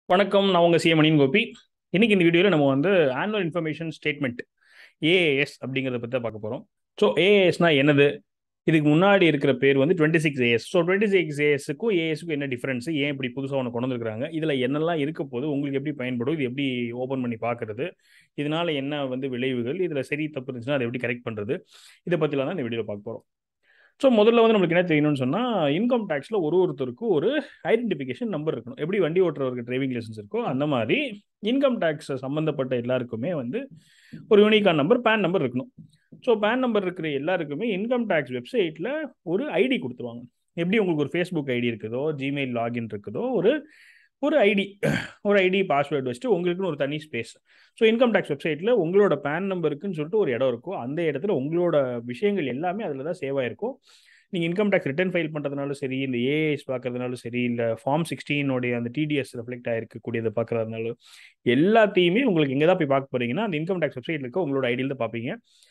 வணக்கம் நான் உங்கள் சிஎம் மணியன் கோபி இன்னைக்கு இந்த வீடியோவில் நம்ம வந்து ஆனுவல் இன்ஃபர்மேஷன் ஸ்டேட்மெண்ட் ஏஏஎஸ் அப்படிங்கிறத பற்றி தான் பார்க்க போகிறோம் ஸோ ஏஏஎஸ்னா என்னது இதுக்கு முன்னாடி இருக்கிற பேர் வந்து twenty six AS so twenty six ஏஎஸ்க்கும் ஏஎஸ்க்கும் என்ன டிஃப்ரென்ஸ் ஏன் இப்படி புதுசாக ஒன்று கொண்டு வந்துருக்காங்க இதில் என்னெல்லாம் இருக்க போது உங்களுக்கு எப்படி பயன்படும் இது எப்படி ஓப்பன் பண்ணி பார்க்குறது இதனால என்ன வந்து விளைவுகள் இதில் சரி தப்பு இருந்துச்சுன்னா அதை எப்படி கரெக்ட் பண்ணுறது இதை பற்றிலாம் தான் இந்த வீடியோவில் பார்க்க போகிறோம் ஸோ முதல்ல வந்து நம்மளுக்கு என்ன தெரியணும்னு சொன்னால் இன்கம் டேக்ஸில் ஒரு ஒருத்தருக்கும் ஒரு ஐடென்டிஃபிகேஷன் நம்பர் இருக்கணும் எப்படி வண்டி ஓட்டுறவருக்கு டிரைவிங் லைசன்ஸ் இருக்கோ அந்த மாதிரி இன்கம் டேக்ஸ் சம்மந்தப்பட்ட எல்லாருக்குமே வந்து ஒரு யூனிகான் நம்பர் பேன் நம்பர் இருக்கணும் ஸோ பேன் நம்பர் இருக்கிற எல்லாருக்குமே இன்கம் டேக்ஸ் வெப்சைட்டில் ஒரு ஐடி கொடுத்துருவாங்க எப்படி உங்களுக்கு ஒரு ஃபேஸ்புக் ஐடி இருக்குதோ ஜிமெயில் லாகின் இருக்குதோ ஒரு ஒரு ஐடி ஒரு ஐடி பாஸ்வேர்டு வச்சுட்டு உங்களுக்குன்னு ஒரு தனி ஸ்பேஸ் ஸோ இன்கம் டேக்ஸ் வெப்சைட்டில் உங்களோட பேன் நம்பருக்குன்னு சொல்லிட்டு ஒரு இடம் இருக்கும் அந்த இடத்துல உங்களோட விஷயங்கள் எல்லாமே அதில் தான் சேவ் ஆயிருக்கும் நீங்கள் இன்கம் டேக்ஸ் ரிட்டர்ன் ஃபைல் பண்ணுறதுனாலும் சரி இல்லை ஏஐஸ் பார்க்கறதுனாலும் சரி இல்லை ஃபார்ம் சிக்ஸ்டீனோடைய அந்த டிடிஎஸ் ரெஃப்ளெக்ட் ஆயிருக்கக்கூடியதை பார்க்கறதுனாலும் எல்லாத்தையுமே உங்களுக்கு எங்கே தான் போய் பார்க்க போறீங்கன்னா அந்த இன்கம் டேக்ஸ் வெப்சைட்டில் இருக்க உங்களோட ஐடியில் தான் பார்ப்பீங்க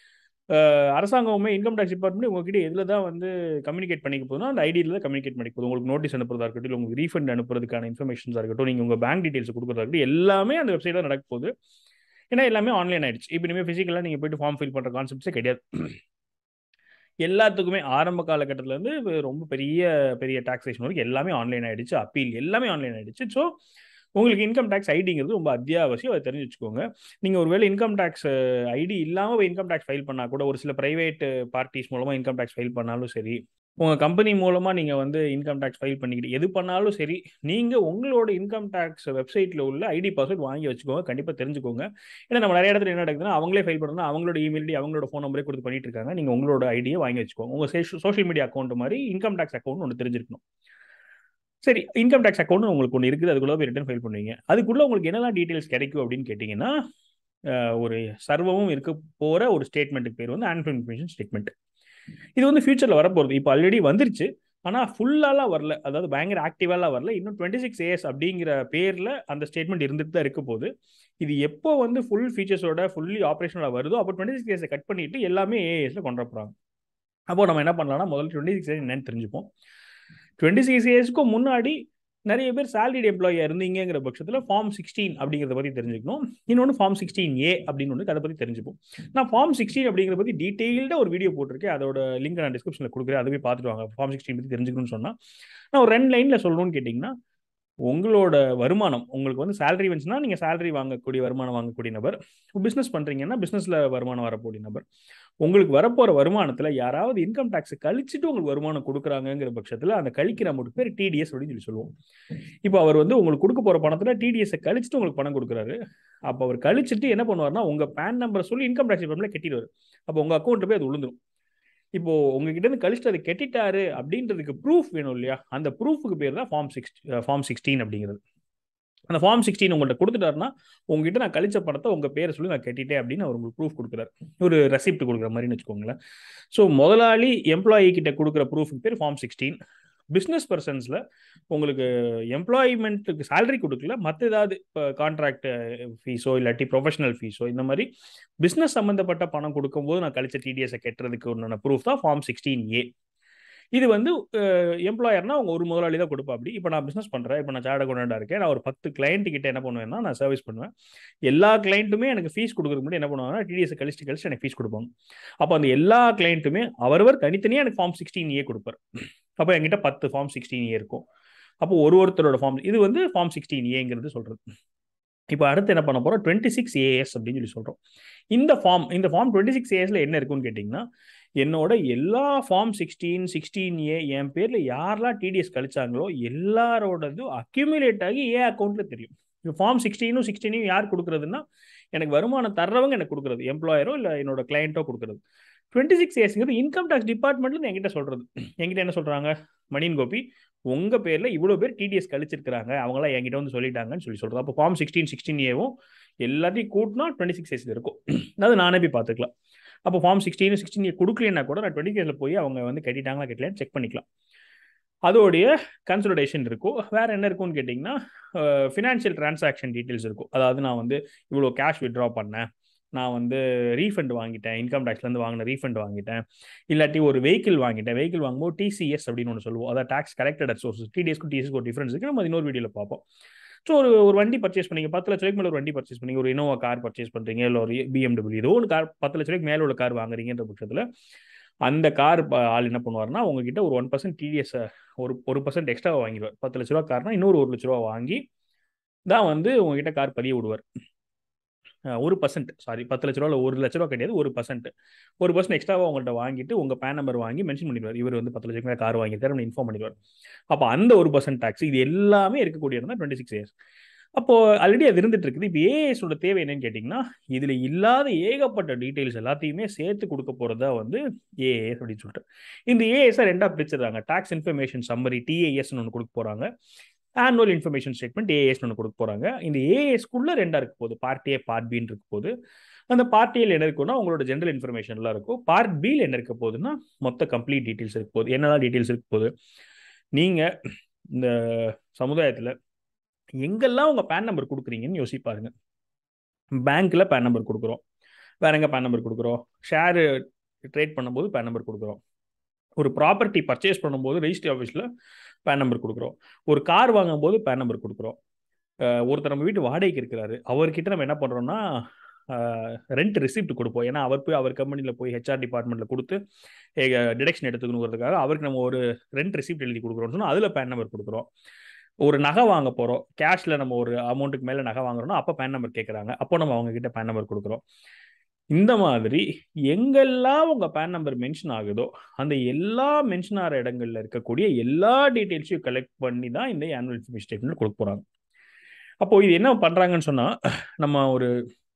அரசாங்கமே இன்கம் டேக்ஸ் டிபார்ட்மெண்ட் உங்ககிட்ட எதில் தான் வந்து கம்யூனிகேட் பண்ணிக்க போதும் அந்த ஐடியில் தான் கம்யூனிகேட் பண்ணிக்க போதும் உங்களுக்கு நோட்டீஸ் அனுப்புறதா இருக்கட்டும் இல்லை உங்களுக்கு ரீஃபண்ட் அனுப்புறதுக்கான இன்ஃபர்மேஷன்ஸாக இருக்கட்டும் நீங்கள் உங்கள் பேங்க் டீட்டெயில்ஸ் கொடுக்குறதா இருக்கட்டும் எல்லாமே அந்த வெப்சைட்டில் நடக்க போகுது ஏன்னா எல்லாமே ஆன்லைன் ஆயிடுச்சு இப்போ இனிமேல் ஃபிசிக்கலாக நீங்கள் போயிட்டு ஃபார்ம் ஃபில் பண்ணுற கான்செப்ட்ஸே கிடையாது எல்லாத்துக்குமே ஆரம்ப காலகட்டத்தில் இருந்து ரொம்ப பெரிய பெரிய டாக்ஸேஷன் வரைக்கும் எல்லாமே ஆன்லைன் ஆயிடுச்சு அப்பீல் எல்லாமே ஆன்லைன் ஆயிடுச்சு ஸோ உங்களுக்கு இன்கம் டேக்ஸ் ஐடிங்கிறது ரொம்ப அத்தியாவசியம் அதை தெரிஞ்சு வச்சுக்கோங்க நீங்கள் ஒருவேளை இன்கம் டேக்ஸ் ஐடி இல்லாமல் இன்கம் டேக்ஸ் ஃபைல் பண்ணால் கூட ஒரு சில ப்ரைவேட் பார்ட்டிஸ் மூலமாக இன்கம் டேக்ஸ் ஃபைல் பண்ணாலும் சரி உங்கள் கம்பெனி மூலமாக நீங்கள் வந்து இன்கம் டேக்ஸ் ஃபைல் பண்ணிக்கிட்டு எது பண்ணாலும் சரி நீங்கள் உங்களோட இன்கம் டேக்ஸ் வெப்சைட்டில் உள்ள ஐடி பாஸ்வேர்ட் வாங்கி வச்சுக்கோங்க கண்டிப்பாக தெரிஞ்சுக்கோங்க ஏன்னா நம்ம நிறைய இடத்துல என்ன நடக்குதுன்னா அவங்களே ஃபைல் பண்ணணும் அவங்களோட இமெயில் ஐடி அவங்களோட ஃபோன் நம்பரே கொடுத்து பண்ணிட்டு இருக்காங்க நீங்கள் உங்களோட ஐடியை வாங்கி வச்சுக்கோங்க உங்கள் சோஷியல் மீடியா அக்கௌண்ட் மாதிரி இன்கம் டேக்ஸ் அக்கௌண்ட் ஒன்று தெரிஞ்சிருக்கணும் சரி இன்கம் டேக்ஸ் அக்கௌண்ட் உங்களுக்கு ஒன்று இருக்குது அதுக்குள்ள போய் ரிட்டர்ன் ஃபைல் பண்ணுவீங்க அதுக்குள்ள உங்களுக்கு என்னெல்லாம் டீட்டெயில்ஸ் கிடைக்கும் அப்படின்னு கேட்டிங்கன்னா ஒரு சர்வமும் இருக்க போகிற ஒரு ஸ்டேட்மெண்ட்டுக்கு பேர் வந்து ஆனுவல் இன்ஃபர்மேஷன் ஸ்டேட்மெண்ட் இது வந்து ஃபியூச்சரில் வரப்போகிறது இப்போ ஆல்ரெடி வந்துருச்சு ஆனால் ஃபுல்லாலாம் வரல அதாவது பயங்கர ஆக்டிவாலாம் வரல இன்னும் டுவெண்ட்டி சிக்ஸ் ஏஎஸ் அப்படிங்கிற பேரில் அந்த ஸ்டேட்மெண்ட் இருந்துட்டு தான் இருக்க போது இது எப்போ வந்து ஃபுல் ஃபீச்சர்ஸோட ஃபுல்லி ஆப்ரேஷனலாக வருதோ அப்போ டுவெண்ட்டி சிக்ஸ் ஏஎஸை கட் பண்ணிட்டு எல்லாமே ஏஎஸில் கொண்டு போகிறாங்க அப்போ நம்ம என்ன பண்ணலாம்னா முதல்ல டுவெண்ட்டி சிக்ஸ் ஏஎஸ் என்னன்னு தெரிஞ்சுப்போம் டுவெண்ட்டி சிக்ஸ் இயர்ஸ்க்கும் முன்னாடி நிறைய பேர் சேலரிட் எம்ப்ளாயியாக இருந்தீங்கிற பட்சத்தில் ஃபார்ம் சிக்ஸ்டீன் அப்படிங்கிறத பற்றி தெரிஞ்சுக்கணும் இன்னொன்று ஃபார்ம் சிக்ஸ்டீன் ஏ அப்படின்னு ஒன்று அதை பற்றி தெரிஞ்சுப்போம் நான் ஃபார்ம் சிக்ஸ்டீன் அப்படிங்கிற பற்றி டீட்டெயில்டாக ஒரு வீடியோ போட்டிருக்கேன் அதோட லிங்க் நான் டிஸ்கிரிப்ஷனில் கொடுக்குறேன் அதுவே பார்த்துட்டு வாங்க ஃபார்ம் சிக்ஸ்டீன் பற்றி தெரிஞ்சுக்கணும்னு சொன்னால் நான் ஒரு ரெண்டு லைனில் சொல்லணும்னு கேட்டிங்கன்னா உங்களோட வருமானம் உங்களுக்கு வந்து சேலரி வந்துச்சுன்னா நீங்கள் சேலரி வாங்கக்கூடிய வருமானம் வாங்கக்கூடிய நபர் பிஸ்னஸ் பண்ணுறீங்கன்னா பிஸ்னஸில் வருமானம் வரக்கூடிய நபர் உங்களுக்கு வரப்போகிற வருமானத்தில் யாராவது இன்கம் டேக்ஸ் கழிச்சுட்டு உங்களுக்கு வருமானம் கொடுக்குறாங்கிற பட்சத்தில் அந்த கழிக்கிற அமௌண்ட் பேர் டிடிஎஸ் அப்படின்னு சொல்லி சொல்லுவோம் இப்போ அவர் வந்து உங்களுக்கு கொடுக்க போகிற பணத்தில் டிடிஎஸை கழிச்சுட்டு உங்களுக்கு பணம் கொடுக்குறாரு அப்போ அவர் கழிச்சுட்டு என்ன பண்ணுவார்னா உங்கள் பேன் நம்பரை சொல்லி இன்கம் டேக்ஸ் டிபார்ட்மெண்ட்டில் கட்டிடுவார் அப்போ உங்கள் அக்கௌண்ட்டில் போய் அது விழுந்துடும் இப்போ உங்ககிட்ட இருந்து கழிச்சுட்டு அதை கெட்டிட்டாரு அப்படின்றதுக்கு ப்ரூஃப் வேணும் இல்லையா அந்த ப்ரூஃபுக்கு பேர் தான் ஃபார்ம் சிக்ஸ் ஃபார்ம் சிக்ஸ்டீன் அப்படிங்கிறது அந்த ஃபார்ம் சிக்ஸ்டீன் உங்கள்கிட்ட கொடுத்துட்டாருன்னா உங்ககிட்ட நான் கழிச்ச பணத்தை உங்கள் பேரை சொல்லி நான் கட்டிட்டேன் அப்படின்னு அவர் உங்களுக்கு ப்ரூஃப் கொடுக்குறாரு ஒரு ரெசிப்ட் கொடுக்குற மாதிரின்னு வச்சுக்கோங்களேன் ஸோ முதலாளி எம்ப்ளாயி கிட்ட கொடுக்குற ப்ரூஃபுக்கு பேர் ஃபார்ம் சிக்ஸ்டீன் பிஸ்னஸ் பர்சன்ஸில் உங்களுக்கு எம்ப்ளாய்மெண்ட்டுக்கு சேலரி கொடுக்கல மற்ற ஏதாவது இப்போ கான்ட்ராக்ட் ஃபீஸோ இல்லாட்டி ப்ரொஃபஷனல் ஃபீஸோ இந்த மாதிரி பிஸ்னஸ் சம்மந்தப்பட்ட பணம் கொடுக்கும்போது நான் கழிச்ச டிடிஎஸை கட்டுறதுக்கு ஒன்றான ப்ரூஃப் தான் ஃபார்ம் சிக்ஸ்டீன் ஏ இது வந்து எம்ப்ளாயர்னா அவங்க ஒரு முதலாளி தான் கொடுப்பா அப்படி இப்போ நான் பிஸ்னஸ் பண்ணுறேன் இப்போ நான் சார்ட் அக்கௌண்டாக இருக்கேன் நான் ஒரு பத்து கிளைண்ட் கிட்ட என்ன பண்ணுவேன்னா நான் சர்வீஸ் பண்ணுவேன் எல்லா கிளைண்ட்டுமே எனக்கு ஃபீஸ் கொடுக்குறதுக்கு முன்னாடி என்ன பண்ணுவாங்கன்னா டிடிஎஸ் கழிச்சு கழிச்சு எனக்கு ஃபீஸ் கொடுப்பாங்க அப்போ அந்த எல்லா கிளைண்ட்டுமே அவரவர் தனித்தனியாக எனக்கு ஃபார்ம் சிக்ஸ்டீன் ஏ கொடுப்பார் அப்போ என்கிட்ட பத்து ஃபார்ம் சிக்ஸ்டீன் ஏ இருக்கும் அப்போ ஒரு ஒருத்தரோட ஃபார்ம் இது வந்து ஃபார்ம் சிக்ஸ்டீன் ஏங்கிறது சொல்கிறது இப்போ அடுத்து என்ன பண்ண போகிறோம் டுவெண்ட்டி சிக்ஸ் ஏஎஸ் அப்படின்னு சொல்லி சொல்கிறோம் இந்த ஃபார்ம் இந்த ஃபார்ம் டுவெண்ட்டி சிக்ஸ் ஏஎஸ்ல என்ன இருக்குன்னு கேட்டிங்கன்னா என்னோட எல்லா ஃபார்ம் சிக்ஸ்டீன் சிக்ஸ்டீன் ஏ என் பேரில் யாரெல்லாம் டிடிஎஸ் கழிச்சாங்களோ எல்லாரோடதும் அக்யூமுலேட் ஆகி ஏ அக்கௌண்ட்டில் தெரியும் இப்போ ஃபார்ம் சிக்ஸ்டீனும் சிக்ஸ்டீனையும் யார் கொடுக்குறதுன்னா எனக்கு வருமானம் தர்றவங்க எனக்கு கொடுக்குறது எம்ப்ளாயரோ இல்லை என்னோட கிளையண்ட்டோ கொடுக்குறது டுவெண்ட்டி சிக்ஸ் இயர்ஸ்ங்கிறது இன்கம் டேக்ஸ் டிபார்ட்மெண்ட்ல என்கிட்ட சொல்றது என்கிட்ட என்ன சொல்றாங்க மணியன் கோபி உங்க பேர்ல இவ்வளவு பேர் டிடிஎஸ் கழிச்சிருக்காங்க அவங்களாம் என்கிட்ட வந்து சொல்லிட்டாங்கன்னு சொல்லி சொல்றது அப்போ ஃபார்ம் சிக்ஸ்டீன் சிக்ஸ்டீன் ஏவும் எல்லாத்தையும் கூட்டினா டுவெண்ட்டி சிக்ஸ் இயர்ஸ்ல இருக்கும் அது நானே போய் பார்த்துக்கலாம் அப்போ ஃபார்ம் சிக்ஸ்டீன் சிக்ஸ்டீன் இயர் கொடுக்கலன்னா கூட நான் டுவெண்ட்டி இயர்ல போய் அவங்க வந்து கட்டிட்டாங்களா கட்டலையான்னு செக் பண்ணிக்கலாம் அதோடைய கன்சல்டேஷன் இருக்கும் வேற என்ன இருக்கும்னு கேட்டிங்கன்னா ஃபினான்ஷியல் டிரான்சாக்ஷன் டீட்டெயில்ஸ் இருக்கும் அதாவது நான் வந்து இவ்வளோ கேஷ் வித்ட்ரா பண்ணேன் நான் வந்து ரீஃபண்ட் வாங்கிட்டேன் இன்கம் டேக்ஸ்லேருந்து வாங்கின ரீஃபண்ட் வாங்கிட்டேன் இல்லாட்டி ஒரு வெஹிக்கிள் வாங்கிட்டேன் வெஹிக்கிள் வாங்கும்போது டிசிஎஸ் அப்படின்னு ஒன்று சொல்லுவோம் அதாவது டேக்ஸ் கலெக்டட் அட் சோர்ஸ் டிடிஎஸ்க்கு டிஎஸ்க்கு ஒரு டிஃபரன்ஸ் இருக்குது நம்ம இன்னொரு வீடியோவில் பார்ப்போம் ஸோ ஒரு ஒரு வண்டி பர்ச்சேஸ் பண்ணீங்க பத்து லட்ச ரூபாய்க்கு மேலே ஒரு வண்டி பர்ச்சேஸ் பண்ணீங்க ஒரு இனோவா கார் பர்ச்சேஸ் பண்ணுறீங்க இல்லை ஒரு பிஎம்டபிள்யூ ஏதோ ஒரு கார் பத்து லட்ச ரூபாய்க்கு மேலே உள்ள கார் வாங்குறீங்கன்ற பட்சத்தில் அந்த கார் ஆள் என்ன பண்ணுவார்னா உங்ககிட்ட ஒரு ஒன் பர்சன்ட் டிடிஎஸ் ஒரு ஒரு பர்சன்ட் எக்ஸ்ட்ரா வாங்கிடுவார் பத்து லட்ச ரூபா கார்னா இன்னொரு ஒரு லட்ச ரூபா வாங்கி தான் வந்து உங்ககிட்ட கார் பதிய விடுவார் ஒரு பர்சன்ட் சாரி பத்து லட்ச ரூபா ஒரு லட்ச ரூபா கிடையாது ஒரு பர்சன்ட் ஒரு பர்சன்ட் எக்ஸ்ட்ராவாக உங்கள்கிட்ட வாங்கிட்டு உங்கள் பேன் நம்பர் வாங்கி மென்ஷன் பண்ணிடுவார் இவர் வந்து பத்து லட்சம் கார் வாங்கியிருக்காரு இன்ஃபார்ம் பண்ணிடுவார் அப்போ அந்த ஒரு பர்சன்ட் டாக்ஸ் இது எல்லாமே இருக்கக்கூடிய தான் டுவெண்ட்டி சிக்ஸ் இயர்ஸ் அப்போ ஆல்ரெடி அது இருந்துட்டு இருக்குது இப்போ ஏஎஸோட தேவை என்னன்னு கேட்டிங்கன்னா இதில் இல்லாத ஏகப்பட்ட டீட்டெயில்ஸ் எல்லாத்தையுமே சேர்த்து கொடுக்க போகிறதா வந்து ஏஎஸ் அப்படின்னு சொல்லிட்டு இந்த ஏஎஸ்ஸை ரெண்டாக பிரிச்சிருக்காங்க டாக்ஸ் இன்ஃபர்மேஷன் சம்மரி டிஏஎஸ்னு ஒன்று கொடுக்க போகிறாங்க ஆனுவல் இன்ஃபர்மேஷன் ஸ்டேட்மெண்ட் ஏஎஸ்னு ஒன்று கொடுக்க போகிறாங்க இந்த ஏஎஸ்க்குள்ளே ரெண்டாக இருக்க போகுது பார்ட் ஏ பார்ட் பின்னு இருக்க போது அந்த பார்ட் ஏல என்ன இருக்குன்னா உங்களோட ஜென்ரல் இன்ஃபர்மேஷன்லாம் இருக்கும் பார்ட் பியில் என்ன இருக்க போகுதுன்னா மொத்த கம்ப்ளீட் டீட்டெயில்ஸ் இருக்க போகுது என்னெல்லாம் டீட்டெயில்ஸ் இருக்க போகுது நீங்கள் இந்த சமுதாயத்தில் எங்கெல்லாம் உங்கள் பேன் நம்பர் கொடுக்குறீங்கன்னு யோசிப்பாருங்க பேங்க்கில் பேன் நம்பர் கொடுக்குறோம் வேற எங்கே பேன் நம்பர் கொடுக்குறோம் ஷேரு ட்ரேட் பண்ணும்போது பேன் நம்பர் கொடுக்குறோம் ஒரு ப்ராப்பர்ட்டி பர்ச்சேஸ் பண்ணும்போது ரெஜிஸ்ட்ரி ஆஃபீஸில் பேன் நம்பர் கொடுக்குறோம் ஒரு கார் வாங்கும்போது பேன் நம்பர் கொடுக்குறோம் ஒருத்தர் நம்ம வீட்டு வாடகைக்கு இருக்கிறாரு அவர்கிட்ட நம்ம என்ன பண்ணுறோம்னா ரெண்ட் ரிசிப்ட் கொடுப்போம் ஏன்னா அவர் போய் அவர் கம்பெனியில் போய் ஹெச்ஆர் டிபார்ட்மெண்ட்டில் கொடுத்து டிடக்ஷன் எடுத்துக்கணுங்கிறதுக்காக அவருக்கு நம்ம ஒரு ரெண்ட் ரிசிப்ட் எழுதி கொடுக்குறோம்னு சொன்னால் அதில் பேன் நம்பர் கொடுக்குறோம் ஒரு நகை வாங்க போகிறோம் கேஷில் நம்ம ஒரு அமௌண்ட்டுக்கு மேலே நகை வாங்குறோம்னா அப்போ பேன் நம்பர் கேட்குறாங்க அப்போ நம்ம அவங்க கிட்ட பேன் நம்பர் கொடுக்குறோம் இந்த மாதிரி எங்கெல்லாம் உங்கள் பேன் நம்பர் மென்ஷன் ஆகுதோ அந்த எல்லா மென்ஷன் ஆகிற இடங்கள்ல இருக்கக்கூடிய எல்லா டீட்டெயில்ஸையும் கலெக்ட் பண்ணி தான் இந்த ஆனுவல் இன்ஃபர்மேஷன் ஸ்டேட்மெண்ட் கொடுக்க போகிறாங்க அப்போ இது என்ன பண்ணுறாங்கன்னு சொன்னால் நம்ம ஒரு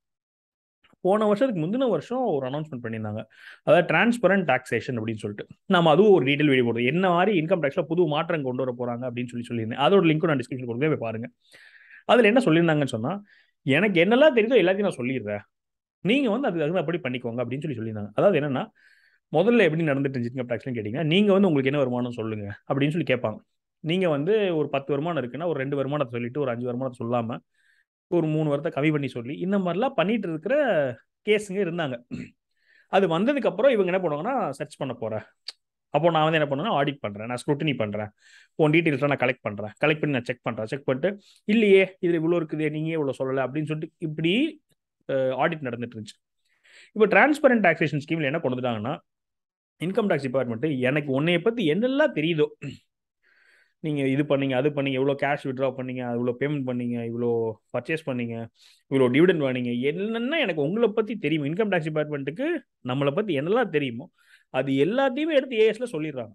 போன வருஷத்துக்கு முந்தின வருஷம் ஒரு அனௌன்ஸ்மெண்ட் பண்ணியிருந்தாங்க அதாவது டிரான்ஸ்பரண்ட் டாக்ஸேஷன் அப்படின்னு சொல்லிட்டு நம்ம அதுவும் ஒரு டீட்டெயில் வீடியோ போடுறோம் என்ன மாதிரி இன்கம் டேக்ஸ்ல புது மாற்றம் கொண்டு வர போறாங்க அப்படின்னு சொல்லி சொல்லியிருந்தேன் அதோட லிங்க்கும் நான் டிஸ்கிரிப்ஷன் கொடுக்க போய் பாருங்க அதில் என்ன சொல்லியிருந்தாங்கன்னு சொன்னா எனக்கு என்னெல்லாம் தெரியுதோ எல்லாத்தையும் நான் சொல்லிடுறேன் நீங்க வந்து அது அப்படி பண்ணிக்கோங்க அப்படின்னு சொல்லி சொல்லியிருந்தாங்க அதாவது என்னன்னா முதல்ல எப்படி நடந்துட்டு இன்கம் டேக்ஸ்னு கேட்டீங்கன்னா நீங்க வந்து உங்களுக்கு என்ன வருமானம் சொல்லுங்க அப்படின்னு சொல்லி கேட்பாங்க நீங்க வந்து ஒரு பத்து வருமானம் இருக்குன்னா ஒரு ரெண்டு வருமானத்தை சொல்லிட்டு ஒரு அஞ்சு வருமானத்தை சொல்லாம ஒரு மூணு வருஷத்தை கம்மி பண்ணி சொல்லி இந்த மாதிரிலாம் பண்ணிட்டு இருக்கிற கேஸுங்க இருந்தாங்க அது வந்ததுக்கு அப்புறம் இவங்க என்ன பண்ணுவாங்கன்னா சர்ச் பண்ண போறேன் அப்போ நான் வந்து என்ன பண்ணுவேன்னா ஆடிட் பண்றேன் நான் ஸ்க்ரூட்டினி பண்றேன் உன் டீட்டெயில்ஸ் நான் கலெக்ட் பண்றேன் கலெக்ட் பண்ணி நான் செக் பண்றேன் செக் பண்ணிட்டு இல்லையே இதுல இவ்வளோ இருக்குது நீங்க இவ்வளோ சொல்லலை அப்படின்னு சொல்லிட்டு இப்படி ஆடிட் நடந்துட்டு இருந்துச்சு இப்போ டிரான்ஸ்பரண்ட் டாக்ஸேஷன் ஸ்கீம்ல என்ன கொண்டு வந்துட்டாங்கன்னா இன்கம் டேக்ஸ் டிபார்ட்மெண்ட் எனக்கு உன்னைய பத்தி என்னெல்லாம் தெரியுதோ நீங்க இது பண்ணீங்க அது பண்ணீங்க இவ்வளோ கேஷ் விட்ரா பண்ணீங்க இவ்வளோ பேமெண்ட் பண்ணீங்க இவ்வளோ பர்ச்சேஸ் பண்ணீங்க இவ்வளோ டிவிடன் வாங்கினீங்க என்னென்ன எனக்கு உங்களை பத்தி தெரியும் இன்கம் டேக்ஸ் டிபார்ட்மெண்ட்டுக்கு நம்மளை பத்தி என்னெல்லாம் தெரியுமோ அது எல்லாத்தையுமே எடுத்து ஏஎஸ்ல சொல்லிடுறாங்க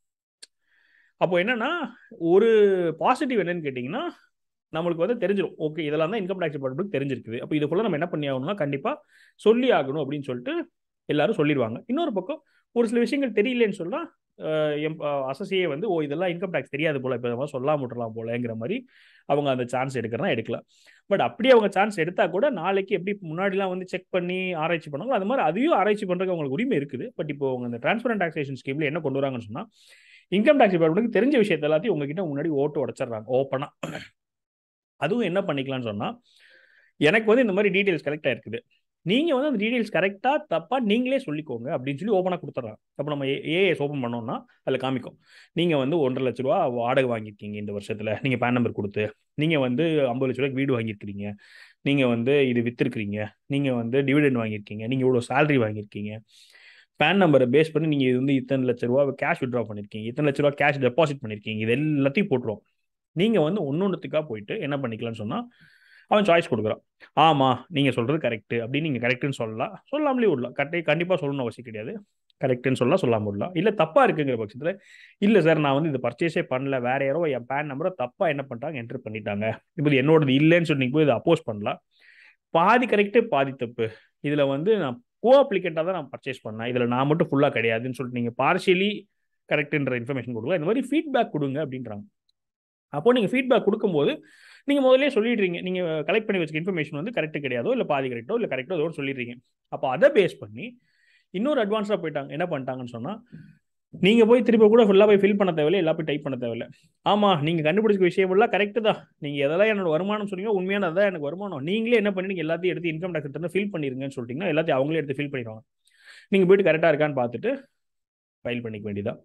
அப்போ என்னன்னா ஒரு பாசிட்டிவ் என்னன்னு கேட்டிங்கன்னா நம்மளுக்கு வந்து தெரிஞ்சிடும் ஓகே இதெல்லாம் தான் இன்கம் டேக்ஸ் டிபார்ட்மெண்ட் தெரிஞ்சிருக்குது அப்போ இதுக்குள்ள நம்ம என்ன பண்ணி ஆகணும்னா கண்டிப்பாக சொல்லி ஆகணும் அப்படின்னு சொல்லிட்டு எல்லாரும் சொல்லிடுவாங்க இன்னொரு பக்கம் ஒரு சில விஷயங்கள் தெரியலன்னு சொன்னால் எம் அசசியே வந்து ஓ இதெல்லாம் இன்கம் டேக்ஸ் தெரியாது போல இப்போ நம்ம சொல்லாம விட்டுறலாம் போலங்கிற மாதிரி அவங்க அந்த சான்ஸ் எடுக்கிறதா எடுக்கலாம் பட் அப்படியே அவங்க சான்ஸ் எடுத்தா கூட நாளைக்கு எப்படி முன்னாடிலாம் வந்து செக் பண்ணி ஆராய்ச்சி பண்ணாங்களோ அது மாதிரி அதையும் ஆராய்ச்சி பண்ணுறதுக்கு அவங்களுக்கு உரிமை இருக்குது பட் இப்போ அவங்க அந்த டிரான்ஸ்பரண்ட் டாக்ஸேஷன் ஸ்கீம்ல என்ன கொண்டு வராங்கன்னு சொன்னால் இன்கம் டேக்ஸ் டிபார்ட்மெண்ட்டுக்கு தெரிஞ்ச விஷயத்த எல்லாத்தையும் உங்ககிட்ட முன்னாடி ஓட்டு உடச்சிடுறாங்க ஓப்பனாக அதுவும் என்ன பண்ணிக்கலாம்னு சொன்னால் எனக்கு வந்து இந்த மாதிரி டீட்டெயில்ஸ் கலெக்ட் ஆயிருக்குது நீங்கள் வந்து அந்த டீட்டெயில்ஸ் கரெக்டாக தப்பாக நீங்களே சொல்லிக்கோங்க அப்படின்னு சொல்லி ஓப்பனாக கொடுத்துட்றாங்க அப்போ நம்ம ஏஎஸ் ஓப்பன் பண்ணோம்னா அதில் காமிக்கும் நீங்கள் வந்து ஒன்றரை லட்ச ரூபா வாடகை வாங்கியிருக்கீங்க இந்த வருஷத்தில் நீங்கள் பேன் நம்பர் கொடுத்து நீங்கள் வந்து ஐம்பது லட்ச ரூபாய்க்கு வீடு வாங்கியிருக்கிறீங்க நீங்கள் வந்து இது விற்றுருக்கிறீங்க நீங்கள் வந்து டிவிடெண்ட் வாங்கியிருக்கீங்க நீங்கள் இவ்வளோ சேலரி வாங்கியிருக்கீங்க பேன் நம்பரை பேஸ் பண்ணி நீங்கள் இது வந்து இத்தனை லட்ச ரூபா கேஷ் விட்ரா பண்ணியிருக்கீங்க இத்தனை லட்ச ரூபா கேஷ் டெபாசிட் பண்ணியிருக்கீங்க இது எல்லாத்தையும் போட்டுருவோம் நீங்கள் வந்து ஒன்று ஒன்றுத்துக்காக போயிட்டு என்ன பண்ணிக்கலாம்னு சொன்னால் அவன் சாய்ஸ் கொடுக்குறான் ஆமாம் நீங்கள் சொல்கிறது கரெக்டு அப்படின்னு நீங்கள் கரெக்டுன்னு சொல்லலாம் சொல்லாமலே விடலாம் கரெக்டே கண்டிப்பாக சொல்லணும்னு அவசியம் கிடையாது கரெக்டுன்னு சொல்லலாம் சொல்லாமல் விடலாம் இல்லை தப்பாக இருக்குங்கிற பட்சத்தில் இல்லை சார் நான் வந்து இது பர்ச்சேஸே பண்ணல வேற யாரோ என் பேன் நம்பரை தப்பாக என்ன பண்ணிட்டாங்க என்டர் பண்ணிட்டாங்க இப்போ இது என்னோடது இல்லைன்னு சொல்லி நீங்கள் போய் இதை அப்போஸ் பண்ணலாம் பாதி கரெக்டு பாதி தப்பு இதில் வந்து நான் கோ அப்ளிகேட்டாக தான் நான் பர்ச்சேஸ் பண்ணேன் இதில் நான் மட்டும் ஃபுல்லாக கிடையாதுன்னு சொல்லிட்டு நீங்கள் பார்ஷியலி கரெக்டுன்ற இன்ஃபர்மேஷன் கொடுக்கலாம் இந்த மாதிரி ஃபீட்பேக் கொடுங்க அப்படின்றாங்க அப்போ நீங்கள் ஃபீட்பேக் கொடுக்கும்போது நீங்கள் முதல்ல சொல்லிடுறீங்க நீங்கள் கலெக்ட் பண்ணி வச்சுக்க இன்ஃபர்மேஷன் வந்து கரெக்ட் கிடையாதோ இல்லை பாதி கரெக்டோ இல்லை கரெக்டோ ஏதோ சொல்லிடுறீங்க அப்போ அதை பேஸ் பண்ணி இன்னொரு அட்வான்ஸாக போயிட்டாங்க என்ன பண்ணிட்டாங்கன்னு சொன்னால் நீங்கள் போய் திரும்ப கூட ஃபுல்லாக போய் ஃபில் பண்ண தேவையில்லை எல்லாம் போய் டைப் பண்ண தேவையில்லை ஆமாம் நீங்கள் கண்டுபிடிச்ச விஷயம் எல்லாம் கரெக்டு தான் நீங்கள் எதெல்லாம் என்னோட வருமானம் சொன்னீங்க உண்மையான அதான் எனக்கு வருமானம் நீங்களே என்ன பண்ணி நீங்கள் எல்லாத்தையும் எடுத்து இன்கம் டேக்ஸ் எடுத்து ஃபில் பண்ணிருங்கன்னு சொல்லிட்டீங்கன்னா எல்லாத்தையும் அவங்களே எடுத்து ஃபில் பண்ணிடுவாங்க நீங்கள் போயிட்டு கரெக்டாக இருக்கான்னு பார்த்துட்டு ஃபைல் பண்ணிக்க வேண்டியதான்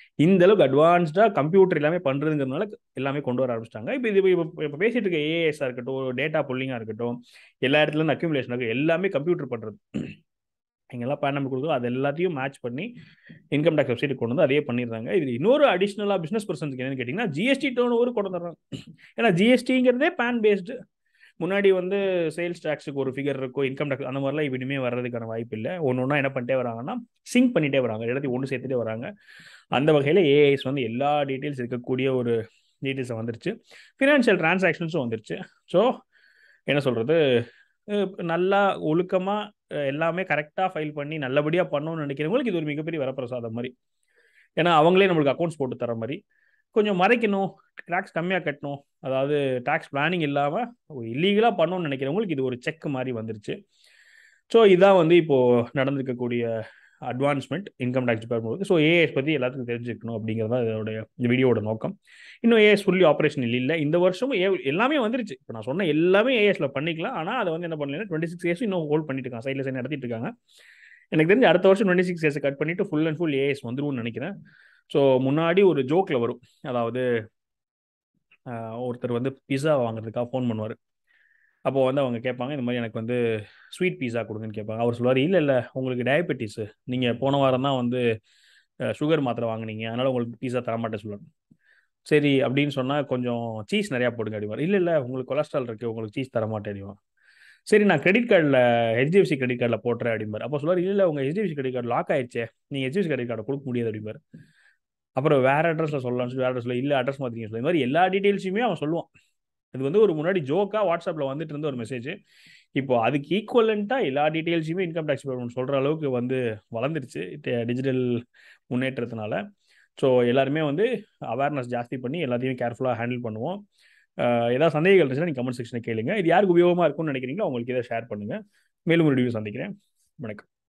இந்த அளவுக்கு அட்வான்ஸ்டாக கம்ப்யூட்டர் எல்லாமே பண்ணுறதுங்கிறதுனால எல்லாமே கொண்டு வர ஆரம்பிச்சிட்டாங்க இப்போ இது இப்போ இப்போ பேசிட்டு இருக்க ஏஎஸ்ஆ இருக்கட்டும் டேட்டா புல்லிங்காக இருக்கட்டும் எல்லா இடத்துல இருந்து அக்யூமுலேஷன் இருக்கு எல்லாமே கம்ப்யூட்டர் பண்ணுறது எங்கெல்லாம் பேன் நம்பர் கொடுக்குதோ அது எல்லாத்தையும் மேட்ச் பண்ணி இன்கம் டேக்ஸ் வெப்சைட் கொண்டு வந்து அதே பண்ணிடுறாங்க இது இன்னொரு அடிஷ்னலாக பிஸ்னஸ் பர்சன்ஸ்க்கு என்னன்னு கேட்டிங்கன்னா ஜிஎஸ்டி டோன் ஓவர் கொண்டு வந்துடுறாங்க ஏன்னா ஜிஎஸ்டிங்கிறதே பேன் பேஸ்டு முன்னாடி வந்து சேல்ஸ் டேக்ஸுக்கு ஒரு ஃபிகர் இருக்கும் இன்கம் டேக்ஸ் அந்த மாதிரிலாம் இப்போ இனிமேல் வர்றதுக்கான வாய்ப்பு இல்லை ஒன்று ஒன்றா என்ன பண்ணிட்டே வராங்கன்னா சிங்க் பண்ணிட்டே வராங்க எல்லாத்தையும் ஒன்று சேர்த்துட்டே வராங்க அந்த வகையில் ஏஐஸ் வந்து எல்லா டீட்டெயில்ஸ் இருக்கக்கூடிய ஒரு டீட்டெயில்ஸை வந்துருச்சு ஃபினான்ஷியல் டிரான்சாக்ஷன்ஸும் வந்துருச்சு ஸோ என்ன சொல்கிறது நல்லா ஒழுக்கமாக எல்லாமே கரெக்டாக ஃபைல் பண்ணி நல்லபடியாக பண்ணணும்னு நினைக்கிறவங்களுக்கு இது ஒரு மிகப்பெரிய வரப்பிரசாதம் மாதிரி ஏன்னா அவங்களே நம்மளுக்கு அக்கௌண்ட்ஸ் போட்டு தர மாதிரி கொஞ்சம் மறைக்கணும் டேக்ஸ் கம்மியாக கட்டணும் அதாவது டேக்ஸ் பிளானிங் இல்லாமல் ஒரு இல்லீகலாக பண்ணணும்னு நினைக்கிறவங்களுக்கு இது ஒரு செக் மாதிரி வந்துருச்சு ஸோ இதான் வந்து இப்போது நடந்திருக்கக்கூடிய advancement income tax department so AS பற்றி எல்லாத்துக்கும் தெரிஞ்சுக்கணும் அப்படிங்கிறது தான் இதோட இந்த வீடியோட நோக்கம் இன்னும் ஏஎஸ் ஃபுல்லி ஆப்ரேஷன் இல்லை இந்த வருஷமும் ஏ எல்லாமே வந்துருச்சு இப்போ நான் சொன்ன எல்லாமே ஏஎஸ்ல பண்ணிக்கலாம் ஆனால் அதை வந்து என்ன பண்ணலாம் டுவெண்ட்டி சிக்ஸ் இயர்ஸ் இன்னும் ஹோல்ட் பண்ணிட்டு இருக்காங்க சைடில் சைடு நடத்திட்டு இருக்காங்க எனக்கு தெரிஞ்சு அடுத்த வருஷம் டுவெண்ட்டி சிக்ஸ் இயர்ஸ் கட் பண்ணிட்டு ஃபுல் அண்ட் ஃபுல் ஏஎஸ் வந்துரும்னு நினைக்கிறேன் ஸோ முன்னாடி ஒரு ஜோக்கில் வரும் அதாவது ஒருத்தர் வந்து பிஸா வாங்குறதுக்காக ஃபோன் பண்ணுவார் அப்போ வந்து அவங்க கேட்பாங்க இந்த மாதிரி எனக்கு வந்து ஸ்வீட் பீஸா கொடுங்கன்னு கேட்பாங்க அவர் சொல்லுவார் இல்லை இல்லை உங்களுக்கு டயபெட்டிஸு நீங்கள் போன வாரம் தான் வந்து சுகர் மாத்திரை வாங்கினீங்க அதனால் உங்களுக்கு பீஸா தரமாட்டேன் சொல்லுவார் சரி அப்படின்னு சொன்னால் கொஞ்சம் சீஸ் நிறையா போடுங்க அப்படிவார் இல்லை இல்லை உங்களுக்கு கொலஸ்ட்ரால் இருக்குது உங்களுக்கு சீஸ் தரமாட்டேன் அப்படிவான் சரி நான் கிரெடிட் கார்டில் ஹெச்டிஎஃப்சி கிரெடிட் கார்டில் போட்டுறேன் அப்படிம்பார் அப்போ சொல்லுவார் இல்லை உங்கள் ஹெச்டிஎஃப்சி கிரெடிட் கார்டு லாக் ஆயிடுச்சே நீங்கள் ஹெச்டிஎஃப்சி கிரெடிட் கார்டை கொடுக்க முடியாது அப்படிம்பார் அப்புறம் வேறு அட்ரஸில் சொல்லலாம்னு சொல்லி வேறு அட்ரஸில் இல்லை அட்ரஸ் மாற்றிங்க சொல்லி இந்த மாதிரி எல்லா டீட்டெயில்ஸுமே அவன் சொல்லுவான் இது வந்து ஒரு முன்னாடி ஜோக்காக வாட்ஸ்அப்பில் வந்துட்டு இருந்த ஒரு மெசேஜ் இப்போ அதுக்கு ஈக்குவலண்ட்டாக எல்லா டீட்டெயில்ஸுமே இன்கம் டேக்ஸ் டிபார்ட்மெண்ட் சொல்கிற அளவுக்கு வந்து வளர்ந்துருச்சு டிஜிட்டல் முன்னேற்றத்தினால ஸோ எல்லாருமே வந்து அவேர்னஸ் ஜாஸ்தி பண்ணி எல்லாத்தையும் கேர்ஃபுல்லாக ஹேண்டில் பண்ணுவோம் ஏதாவது சந்தேகங்கள் இருந்துச்சுன்னா நீங்கள் கமெண்ட் செக்ஷனில் கேளுங்க இது யாருக்கு உபயோகமாக இருக்கும்னு நினைக்கிறீங்களோ அவங்களுக்கு இதை ஷேர் பண்ணுங்கள் மேலும் ஒரு ரிவ்யூ சந்திக்கிறேன் வணக்கம்